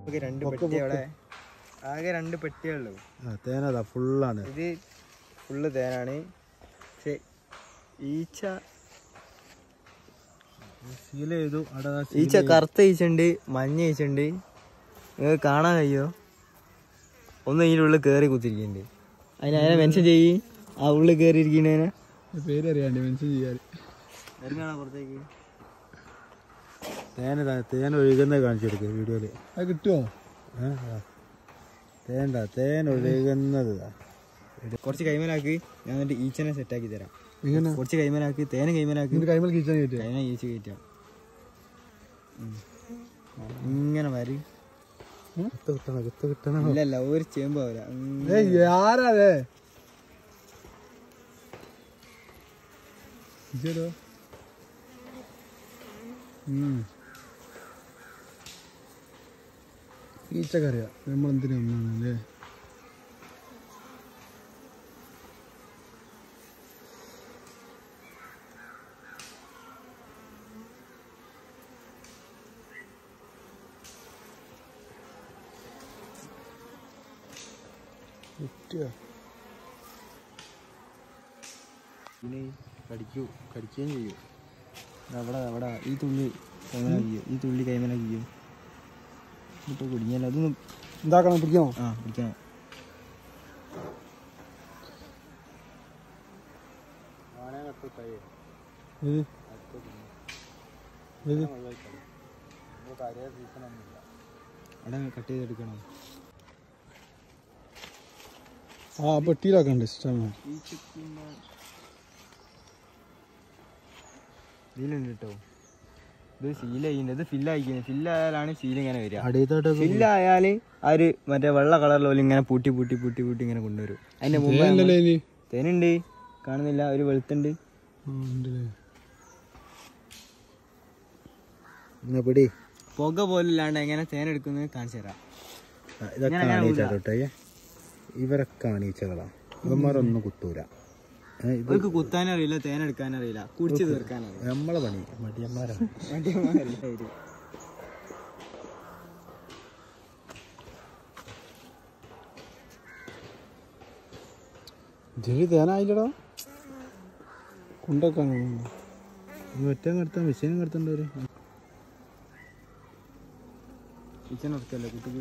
നമുക്ക് രണ്ട് പെട്ടി അവിടെ ആകെ രണ്ട് പെട്ടിയുള്ളൂ ആ തേനതാ ഫുള്ളാണ് ഇത് ഫുള്ള് തേനാണ് പക്ഷെ ഈച്ച സീൽ ചെയ്തു അവിടെ ദാ seal ഈച്ച കറുത്ത ഈച്ചുണ്ട് മഞ്ഞ ഈച്ചുണ്ട് നിങ്ങൾക്ക് കാണാൻ കഴിയോ ഒന്ന് ഇതിൻ്റെ ഉള്ളിൽ കയറി കുത്തിരിക്കുന്നുണ്ട് അതിന് അതിനെ മെൻഷൻ ചെയ്യ് ആ ഉള്ളിൽ കയറി ഇരിക്കുന്നതിനെ പേരറിയാണ്ട് മെൻഷൻ ചെയ്യാൻ ഇറങ്ങാണോ പുറത്തേക്ക് തേനതാ തേൻ ഒഴുകുന്നത് കാണിച്ചു കൊടുക്കുക വീഡിയോയില് അത് കിട്ടുമോ തേണ്ട തേൻ ഒഴുകുന്നത് ദാ. കുറച്ച് കൈമലാക്ക് ഞാൻ എന്നിട്ട് ഈച്ചനെ സെറ്റാക്കി തരാം ഇങ്ങനെ കുറച്ച് കൈമലാക്ക് തേന കൈമലാക്ക് ഇതിന്റെ കൈമൽ കിച്ചാൻ കയറ്റുക കൈമ ഈച്ച കയറ്റാം ഇങ്ങനെ വരി കുത്ത് കിട്ടണം കുത്ത് കിട്ടണം ഇല്ലല്ല ഒരു ചേമ്പാവില്ല ഏയ് ആരാതേ ഇച്ചോ ഈച്ചക്കറിയാം നമ്മൾ എന്തിനാ ഒന്നാണല്ലേ കിട്ടിയോ പിന്നെ കടിക്കൂ കടിക്കുകയും ചെയ്യും അവിടെ അവിടെ ഈ തുള്ളി കൈമലാക്കിയോ ഈ തുള്ളി കൈമലാക്കിയോ ഇപ്പൊ കുടുങ്ങിയല്ലോ അതൊന്നും എന്താക്കണം പിടിക്കണോ ആ പിടിക്കണം ഏത് ഏത് അവിടെ കട്ട് ചെയ്തെടുക്കണം ആ പെട്ടിയിലാക്കണ്ട് ഇഷ്ടമാണ് ഇതിലുണ്ട് കേട്ടോ ഇത് സീൽ ചെയ്യുന്നത് ഇത് ഫില്ലായിക്കുന്നത് ഫില്ലായാലാണ് സീൽ ഇങ്ങനെ വരിക അടിയത്തോട്ടൊക്കെ ഫില്ലായാൽ ആ ഒരു മറ്റേ വെള്ള കളറിൽ പോലെ ഇങ്ങനെ പൂട്ടി പൂട്ടി പൂട്ടി പൂട്ടി ഇങ്ങനെ കൊണ്ടുവരും അതിന്റെ മുമ്പ് തേനല്ലേ ഇനി തേനുണ്ട് കാണുന്നില്ല ഒരു വെളുത്തുണ്ട് ആ ഉണ്ടല്ലേ ഇങ്ങ പിടി പുക പോലില്ലാണ്ട് എങ്ങനെ തേൻ എടുക്കുന്നത് കാണിച്ചു തരാം ആ, ഇതൊക്കെ ആണീച്ചോട്ടെ ഇവരൊക്കെ ആണീച്ചകളാ ഇവന്മാരൊന്നും കുത്തൂല ഏ, ഇത് ഇവർക്ക് കുത്താനറിയില്ല തേൻ എടുക്കാനറിയില്ല കുടിച്ച് തീർക്കാനറിയില്ല നമ്മളെ പണി മടിയന്മാരാണ് വണ്ടിയന്മാരല്ല ഇവര്. ജെവി തേനായില്ലടാ കൊണ്ടൊക്കെ ഒറ്റ കടത്താൻ മെഷീനും കടത്തണ്ട ഒരു കിച്ചൺ ഉറക്കല്ലേ കുട്ടിക്ക്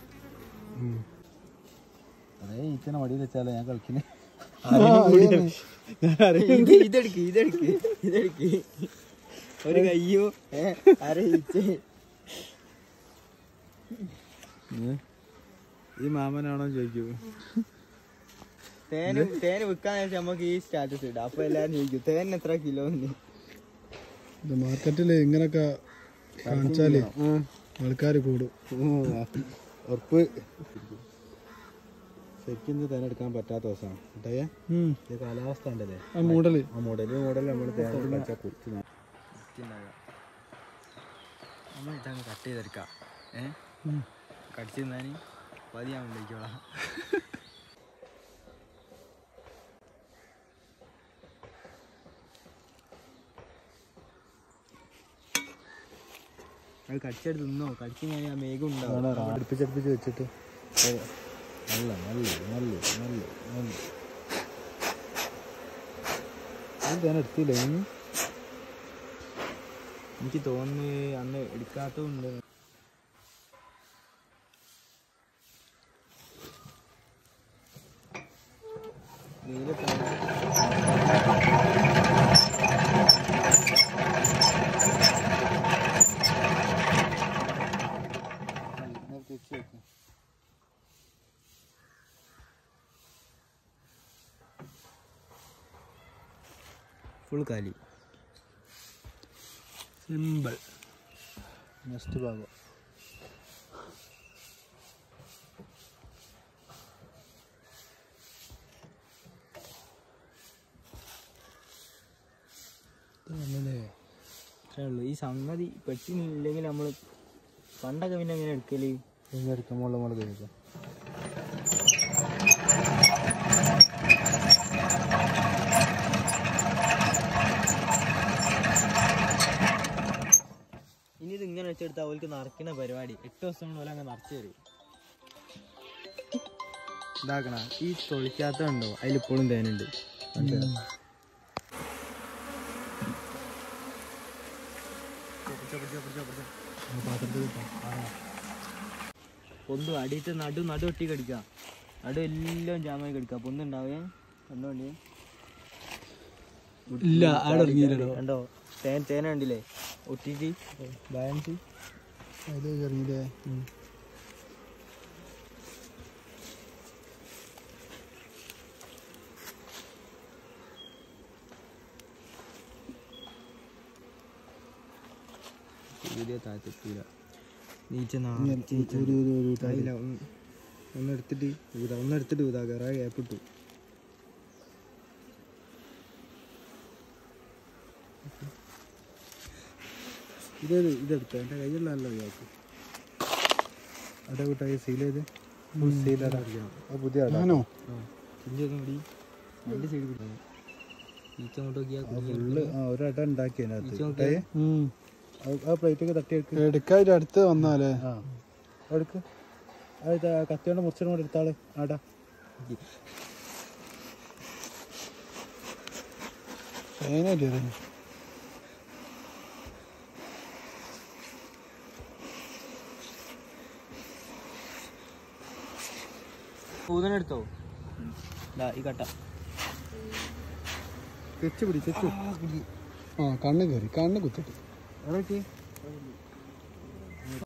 അതേ ഈച്ചനെ മടിയിൽ വെച്ചാലോ ഞാൻ കളിക്കുന്നത് ഇത് ഇതെടുക്ക് ഇതെടുക്ക് ഇതെടുക്ക് ഒരു കയ്യോ ഏ അരയിച്ച് ഈ മാമനാണോ ചോദിക്കൂ തേന് തേന് വിൽക്കാന്ന് വെച്ചാൽ നമുക്ക് ഈ സ്റ്റാറ്റസ് ഇടാം അപ്പൊ എല്ലാരും ചോദിക്കും തേന് എത്ര കിലോ ഇത് മാർക്കറ്റിൽ ഇങ്ങനൊക്കെ കാണിച്ചാല് ആൾക്കാർ കൂടും ഉറപ്പ് ശരിക്കും ഇത് തിരഞ്ഞെടുക്കാൻ പറ്റാത്ത ദിവസമാണ് കേട്ടേ ഉം. ഇത് കാലാവസ്ഥ ഉണ്ടല്ലേ ആ മൂടല് ആ മോഡൽ മോഡൽ നമ്മൾ തേങ്ങ കളിച്ചാൽ കുറിച്ച് നമ്മൾ ഇതാണ് കട്ട് ചെയ്തെടുക്കാം ഏ ഉം. കടിച്ചു തിന്നാന് പതിയാൻ കൊണ്ടിരിക്കോളാം അത് കടിച്ചെടുത്ത് തിന്നോ കടിച്ചു ഞാൻ ആ മേഘം ഉണ്ടാവും അടുപ്പിച്ചടുപ്പിച്ച് വെച്ചിട്ട് ഏ, നല്ല നല്ല നല്ല നല്ല നല്ല ഇത് തേൻ എടുത്തില്ല ഇനി എനിക്ക് തോന്നുന്നു അന്ന് എടുക്കാത്തതുണ്ട് ഫുൾ കാലി സിമ്പിൾ നെക്സ്റ്റ് ഭാഗം അത്രേ ഉള്ളൂ ഈ സംഗതി പെട്ടില്ലെങ്കിൽ നമ്മൾ പണ്ടൊക്കെ പിന്നെ എങ്ങനെ എടുക്കല് ഇങ്ങനെ എടുക്കാൻ മുകളിൽ മുകളിൽ കഴിക്കാം ഇനി ഇത് ഇങ്ങനെ ഒരാഴ്ച എടുത്താൽ അവർക്ക് നിറയ്ക്കുന്ന പരിപാടി എട്ട് ദിവസം കൊണ്ട് പോലെ അങ്ങ് നിറച്ച് തരും ഇതാക്കണ ഈ തൊളിക്കാത്ത ഉണ്ടോ അതിലിപ്പോഴും തേനുണ്ട് പൊന്തു അടിയിട്ട് നടു നടു ഒട്ടി കടിക്കാം നടു എല്ലാം ജാമായി കടിക്കാം പൊന്നുണ്ടാവേ കണ്ടോണ്ടി ഇല്ല അവിടെ ഇറങ്ങിയില്ലടോ കണ്ടോ തേൻ തേന കണ്ടില്ലേ ഒട്ടിട്ട് ബാലൻസ് അത് ഇറങ്ങിയില്ലേ വീഡിയോ താഴ്ത്തെത്തൂല നീച്ച ഒരു ഒരു ഒരു ഇല്ല ഒന്ന് എടുത്തിട്ട് ഊതാ ഒന്ന് എടുത്തിട്ട് ഊതാ കയറാ ഗ്യാപ്പ് ഇട്ടു ഇതൊരു ഇതെടുത്തോ എൻ്റെ കയ്യിലുള്ള നല്ല ഇതാക്കി അവിടെ കൂട്ടായി സീൽ ചെയ്ത് ഫുൾ സീൽ അടക്കണം അത് പുതിയ ഞാനോ ഇഞ്ചി ഒന്ന് പിടി രണ്ട് സൈഡ് പിടിക്കണം ഈച്ച അങ്ങോട്ട് നോക്കിയാൽ ഫുള്ള് ആ ഒരു അട ഉണ്ടാക്കി ഈച്ച അതിനകത്ത് നോക്കിയാ ആ പ്ലേറ്റൊക്കെ തട്ടി എടുക്ക് എടുക്കാൻ അടുത്ത് വന്നാലേ ആ എടുക്ക് അത് കത്തിയോണ്ട് മുറിച്ചിടും കൂടെ എടുത്താള് ആടാ തേനല്ലേ ഊതനെടുത്തോ ദാ ഈ കട്ട തെച്ചു പിടി തെച്ചു ആ കണ്ണ് കയറി കണ്ണ് കുത്തിട്ട് അതൊക്കെ